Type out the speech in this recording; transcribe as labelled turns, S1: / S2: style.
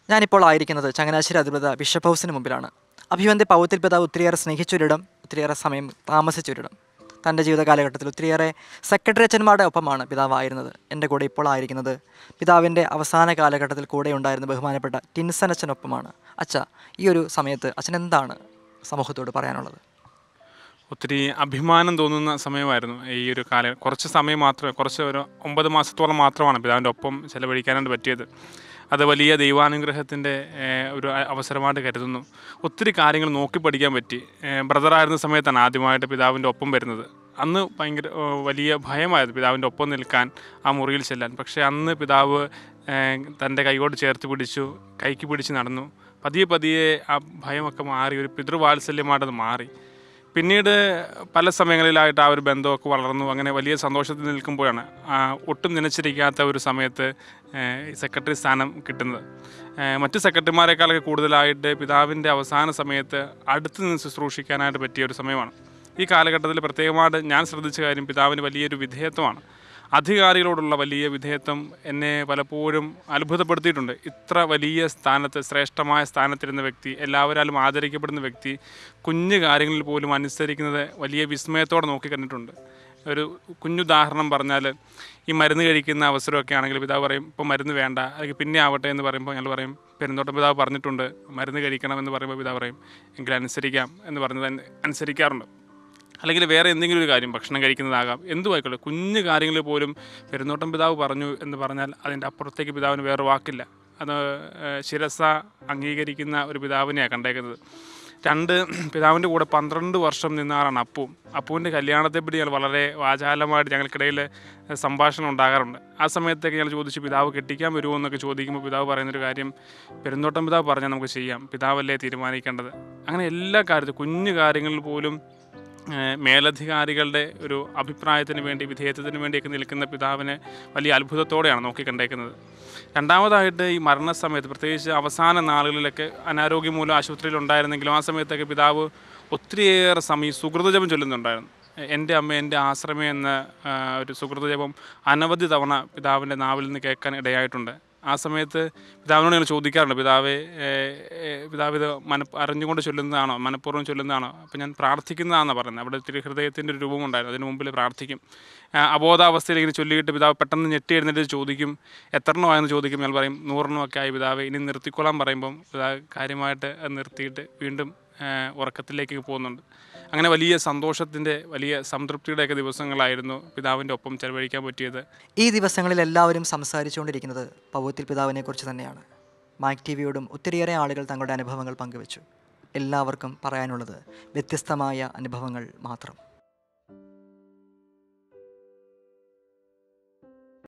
S1: ഞാനിപ്പോൾ ആയിരിക്കുന്നത് ചങ്ങനാശ്ശേരി അതിർവത ബിഷപ്പ് ഹൗസിന് മുമ്പിലാണ് അഭിവന്ദ പൗത്തിൽ പിതാവ് ഒത്തിരിയേറെ സ്നേഹിച്ചൊരിടം ഒത്തിരിയേറെ സമയം താമസിച്ചൊരിടം തൻ്റെ ജീവിത കാലഘട്ടത്തിൽ ഒത്തിരിയേറെ സെക്രട്ടറി അച്ഛന്മാരുടെ ഒപ്പമാണ് പിതാവായിരുന്നത് എൻ്റെ കൂടെ ഇപ്പോൾ ആയിരിക്കുന്നത് പിതാവിൻ്റെ അവസാന കാലഘട്ടത്തിൽ കൂടെ ഉണ്ടായിരുന്ന ബഹുമാനപ്പെട്ട ടിൻസൻ അച്ഛനൊപ്പമാണ് അച്ഛ ഈ ഒരു സമയത്ത് അച്ഛൻ എന്താണ് സമൂഹത്തോട് പറയാനുള്ളത്
S2: ഒത്തിരി അഭിമാനം തോന്നുന്ന സമയമായിരുന്നു ഈ ഒരു കാലം കുറച്ച് സമയം മാത്രമേ കുറച്ച് ഒരു ഒമ്പത് മാസത്തോളം മാത്രമാണ് പിതാവിൻ്റെ ഒപ്പം ചെലവഴിക്കാനായിട്ട് പറ്റിയത് അത് വലിയ ദൈവാനുഗ്രഹത്തിൻ്റെ ഏഹ്, ഒരു അ- അവസരമായിട്ട് കരുതുന്നു ഒത്തിരി കാര്യങ്ങൾ നോക്കി പഠിക്കാൻ പറ്റി ഏഹ്, ബ്രദറായിരുന്ന സമയത്താണ് ആദ്യമായിട്ട് പിതാവിൻ്റെ ഒപ്പം വരുന്നത് അന്ന് ഭയങ്കര ഏഹ്, വലിയ ഭയമായിരുന്നു പിതാവിൻ്റെ ഒപ്പം നിൽക്കാൻ ആ മുറിയിൽ ചെല്ലാൻ പക്ഷേ അന്ന് പിതാവ് ഏഹ്, തൻ്റെ കൈകൊണ്ട് ചേർത്ത് പിടിച്ചു കൈക്ക് പിടിച്ച് നടന്നു പതിയെ പതിയെ ആ ഭയമൊക്കെ മാറി ഒരു പിതൃവാത്സല്യമായിട്ടത് മാറി പിന്നീട് പല സമയങ്ങളിലായിട്ട് ആ ഒരു ബന്ധമൊക്കെ വളർന്നു അങ്ങനെ വലിയ സന്തോഷത്തിൽ നിൽക്കുമ്പോഴാണ് ആ, ഒട്ടും നനച്ചിരിക്കാത്ത ഒരു സമയത്ത് ഏഹ്, ഈ സെക്രട്ടറി സ്ഥാനം കിട്ടുന്നത് ഏഹ്, മറ്റ് സെക്രട്ടറിമാരെക്കാളൊക്കെ കൂടുതലായിട്ട് പിതാവിൻ്റെ അവസാന സമയത്ത് അടുത്ത് നിന്ന് ശുശ്രൂഷിക്കാനായിട്ട് പറ്റിയ ഒരു സമയമാണ് ഈ കാലഘട്ടത്തിൽ പ്രത്യേകമായിട്ട് ഞാൻ ശ്രദ്ധിച്ച കാര്യം പിതാവിന് വലിയൊരു വിധേയത്വമാണ് അധികാരികളോടുള്ള വലിയ വിധേയത്വം എന്നെ പലപ്പോഴും അത്ഭുതപ്പെടുത്തിയിട്ടുണ്ട് ഇത്ര വലിയ സ്ഥാനത്ത് ശ്രേഷ്ഠമായ സ്ഥാനത്തിരുന്ന വ്യക്തി എല്ലാവരാലും ആദരിക്കപ്പെടുന്ന വ്യക്തി കുഞ്ഞു കാര്യങ്ങളിൽ പോലും അനുസരിക്കുന്നത് വലിയ വിസ്മയത്തോടെ നോക്കി കണ്ടിട്ടുണ്ട് ഒരു കുഞ്ഞുദാഹരണം പറഞ്ഞാൽ ഈ മരുന്ന് കഴിക്കുന്ന അവസരമൊക്കെ ആണെങ്കിൽ പിതാവ് പറയും ഇപ്പോൾ മരുന്ന് വേണ്ട അല്ലെങ്കിൽ പിന്നെ ആവട്ടെ എന്ന് പറയുമ്പോൾ ഞങ്ങൾ പറയും പെരുന്തോട്ടം പിതാവ് പറഞ്ഞിട്ടുണ്ട് മരുന്ന് കഴിക്കണം എന്ന് പറയുമ്പോൾ പിതാവ് പറയും എങ്കിൽ അനുസരിക്കാം എന്ന് പറഞ്ഞത് അനു- അനുസരിക്കാറുണ്ട് അല്ലെങ്കിൽ വേറെ എന്തെങ്കിലും ഒരു കാര്യം ഭക്ഷണം കഴിക്കുന്നതാകാം എന്തും ആയിക്കോട്ടെ കുഞ്ഞു കാര്യങ്ങളിൽ പോലും പെരുന്നോട്ടം പിതാവ് പറഞ്ഞു എന്ന് പറഞ്ഞാൽ അതിൻ്റെ അപ്പുറത്തേക്ക് പിതാവിന് വേറെ വാക്കില്ല അത് ഏഹ്, ശിരസ അംഗീകരിക്കുന്ന ഒരു പിതാവിനെയാണ് കണ്ടേക്കുന്നത് രണ്ട് പിതാവിൻ്റെ കൂടെ പന്ത്രണ്ട് വർഷം നിന്ന ആളാണ് അപ്പു അപ്പുവിൻ്റെ കല്യാണത്തെപ്പറ്റി ഞങ്ങൾ വളരെ വാചാലമായിട്ട് ഞങ്ങൾക്കിടയിൽ സംഭാഷണം ഉണ്ടാകാറുണ്ട് ആ സമയത്തൊക്കെ ഞങ്ങൾ ചോദിച്ചു പിതാവ് കെട്ടിക്കാൻ വരുമോ എന്നൊക്കെ ചോദിക്കുമ്പോൾ പിതാവ് പറയുന്നൊരു കാര്യം പെരുന്തോട്ടം പിതാവ് പറഞ്ഞാൽ നമുക്ക് ചെയ്യാം പിതാവല്ലേ തീരുമാനിക്കേണ്ടത് അങ്ങനെ എല്ലാ കാര്യത്തിലും കുഞ്ഞു കാര്യങ്ങളിൽ പോലും ഏഹ് മേലധികാരികളുടെ ഒരു അഭിപ്രായത്തിന് വേണ്ടി വിധേയത്വത്തിന് വേണ്ടിയൊക്കെ നിൽക്കുന്ന പിതാവിനെ വലിയ അത്ഭുതത്തോടെയാണ് നോക്കി കണ്ടേക്കുന്നത് രണ്ടാമതായിട്ട് ഈ മരണസമയത്ത് പ്രത്യേകിച്ച് അവസാന നാളുകളിലൊക്കെ അനാരോഗ്യം മൂലം ആശുപത്രിയിൽ ഉണ്ടായിരുന്നെങ്കിലും ആ സമയത്തൊക്കെ പിതാവ് ഒത്തിരിയേറെ സമയം സുഹൃതജപം ചൊല്ലുന്നുണ്ടായിരുന്നു എൻ്റെ അമ്മ എൻ്റെ ആശ്രമം എന്ന ആ, ഒരു സുഹൃതജപം അനവധി തവണ പിതാവിൻ്റെ നാവിൽ നിന്ന് കേൾക്കാൻ ഇടയായിട്ടുണ്ട് ആ സമയത്ത് പിതാവിനോട് ഞങ്ങൾ ചോദിക്കാറുണ്ട് പിതാവെ ഏഹ്, ഏഹ്, പിതാവ് ഇത് മന അറിഞ്ഞുകൊണ്ട് ചൊല്ലുന്നതാണോ മനഃപൂർവ്വം ചൊല്ലുന്നതാണോ അപ്പോൾ ഞാൻ പ്രാർത്ഥിക്കുന്നതാണെന്ന് പറയുന്നത് അവിടെ ഇത്തിരി ഹൃദയത്തിൻ്റെ ഒരു രൂപമുണ്ടായിരുന്നു അതിന് മുമ്പിൽ പ്രാർത്ഥിക്കും ആ, അബോധാവസ്ഥയിൽ ഇങ്ങനെ ചൊല്ലിയിട്ട് പിതാവ് പെട്ടെന്ന് ഞെട്ടി എഴുന്നേറ്റ് ചോദിക്കും എത്രണ്ണോ ആയെന്ന് ചോദിക്കും ഞാൻ പറയും നൂറെണ്ണം ഒക്കെ ആയി പിതാവ് ഇനി നിർത്തിക്കൊള്ളാൻ പറയുമ്പം പിതാവ് കാര്യമായിട്ട് അത് നിർത്തിയിട്ട് വീണ്ടും ഏഹ്, ഉറക്കത്തിലേക്ക് പോകുന്നുണ്ട് അങ്ങനെ വലിയ സന്തോഷത്തിൻ്റെ വലിയ സംതൃപ്തിയുടെയൊക്കെ ദിവസങ്ങളായിരുന്നു പിതാവിൻ്റെ ഒപ്പം ചെലവഴിക്കാൻ പറ്റിയത്
S1: ഈ ദിവസങ്ങളിൽ എല്ലാവരും സംസാരിച്ചുകൊണ്ടിരിക്കുന്നത് പൗത്തിൽ പിതാവിനെക്കുറിച്ച് തന്നെയാണ് മാക് ടി വിയോടും ഒത്തിരിയേറെ ആളുകൾ തങ്ങളുടെ അനുഭവങ്ങൾ പങ്കുവച്ചു എല്ലാവർക്കും പറയാനുള്ളത് വ്യത്യസ്തമായ അനുഭവങ്ങൾ മാത്രം